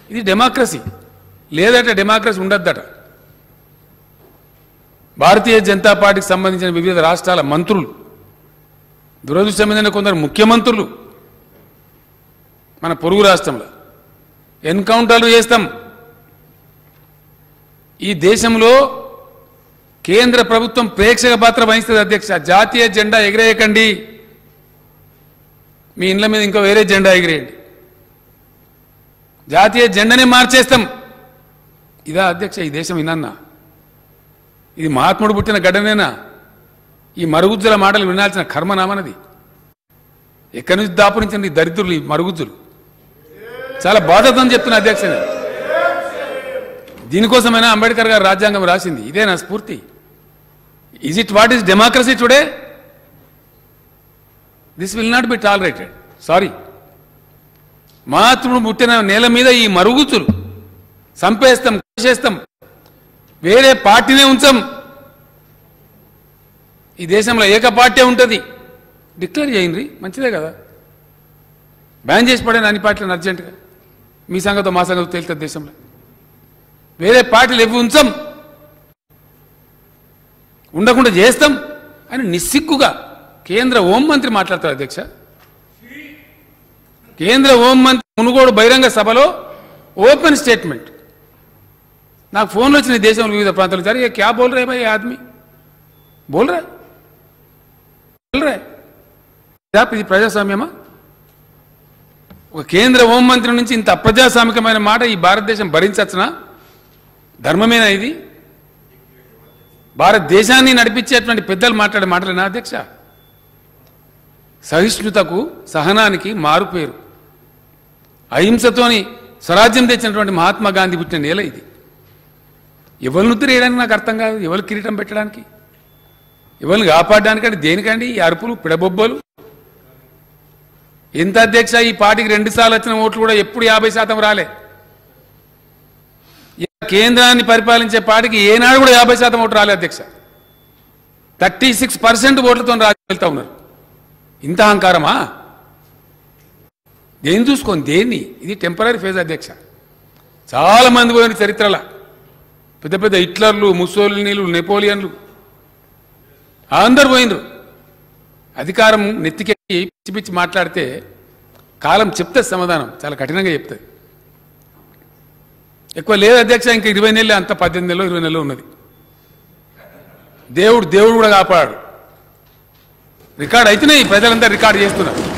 ఇది డెమోక్రసీ లేదట డెమోక్రసీ ఉండద్దట భారతీయ జనతా పార్టీకి సంబంధించిన వివిధ రాష్ట్రాల మంత్రులు దురదృష్టమైన కొందరు ముఖ్యమంత్రులు మన పొరుగు రాష్ట్రంలో ఎన్కౌంటర్లు చేస్తాం ఈ దేశంలో కేంద్ర ప్రభుత్వం ప్రేక్షక పాత్ర వహిస్తుంది అధ్యక్ష జాతీయ జెండా ఎగిరేయకండి మీ ఇండ్ల మీద ఇంకో వేరే జెండా ఎగిరేయండి జాతీయ జెండానే మార్చేస్తాం ఇదా అధ్యక్ష ఈ దేశం ఇనన్నా ఇది మహాత్ముడు పుట్టిన గడ్డనేనా ఈ మరుగుజ్జుల మాటలు వినాల్సిన కర్మనామనది ఎక్కడి నుంచి దాపురించండి ఈ దరిద్రులు ఈ మరుగుజ్జులు చాలా బాధతో చెప్తున్నా అధ్యక్ష నేను. దీనికోసమైనా అంబేద్కర్ గారు రాజ్యాంగం రాసింది ఇదే నా స్ఫూర్తి is it what is democracy today this will not be tolerated sorry మహాత్ముడు పుట్టిన నేల మీద ఈ మరుగుతులు చంపేస్తాం చేస్తాం వేరే పార్టీనే ఉంచం ఈ దేశంలో ఏక పార్టీ ఉంటుంది డిక్లేర్ చేయండి మంచిదే కదా బ్యాన్ చేసి పడాను అన్ని పార్టీలను అర్జెంటుగా మీ సంగతో మా సంగతో తేలుతుంది దేశంలో వేరే పార్టీలు ఎవి ఉంచం ఉండకుండా చేస్తాం అని నిస్సిగ్గుగా కేంద్ర హోంమంత్రి మాట్లాడతారు అధ్యక్ష కేంద్ర హోంమంత్రి మునుగోడు బహిరంగ సభలో ఓపెన్ స్టేట్మెంట్ నాకు ఫోన్లు వచ్చినాయి దేశంలో వివిధ ప్రాంతాలు సరే ये क्या बोल रहे भाई ये आदमी बोल रहा है बोल रहा है क्या ఇది ప్రజాస్వామ్యమా ఒక కేంద్ర హోంమంత్రి నుంచి ఇంత అప్రజాస్వామికమైన మాట ఈ భారతదేశం భరించచ్చునా ధర్మమేనా ఇది భారతదేశాన్ని నడిపించేటువంటి పెద్దలు మాట్లాడే మాటలేనా అధ్యక్ష సహిష్ణుతకు సహనానికి మారుపేరు అహింసతోని స్వరాజ్యం తెచ్చినటువంటి మహాత్మా గాంధీ పుట్టిన నేల ఇది ఎవరిని ఉత్తరేయడానికి నాకు అర్థం కాదు ఎవరు కిరీటం పెట్టడానికి ఎవరిని కాపాడడానికంటే దేనికండి ఈ అరుపులు పిడబొబ్బలు ఎంత అధ్యక్ష ఈ పార్టీకి రెండు సార్లు వచ్చిన ఓట్లు కూడా ఎప్పుడు యాభై శాతం రాలే ఈ కేంద్రాన్ని పరిపాలించే పార్టీకి ఏనాడు కూడా యాభై శాతం ఓట్లు రాలే అధ్యక్ష థర్టీ సిక్స్ పర్సెంట్ ఓట్లతో రాజు వెళ్తా ఉన్నారు ఇంత అహంకారమా దేని చూసుకోండి దేన్ని ఇది టెంపరీ ఫేజ్ అధ్యక్ష చాలా మంది పోయిన చరిత్రల పెద్ద పెద్ద హిట్లర్లు ముసోలినీలు నెపోలియన్లు అందరు పోయినరు అధికారం నెత్తికెక్కి పిచ్చి పిచ్చి మాట్లాడితే కాలం చెప్తుంది సమాధానం చాలా కఠినంగా చెప్తుంది ఎక్కువ లేదు అధ్యక్ష ఇంకా ఇరవై నెలలు అంత పద్దెనిమిది నెలలు ఇరవై నెలలు ఉన్నది దేవుడు దేవుడు కూడా కాపాడు రికార్డ్ అయితేనే ఈ ప్రజలంతా రికార్డ్ చేస్తున్నారు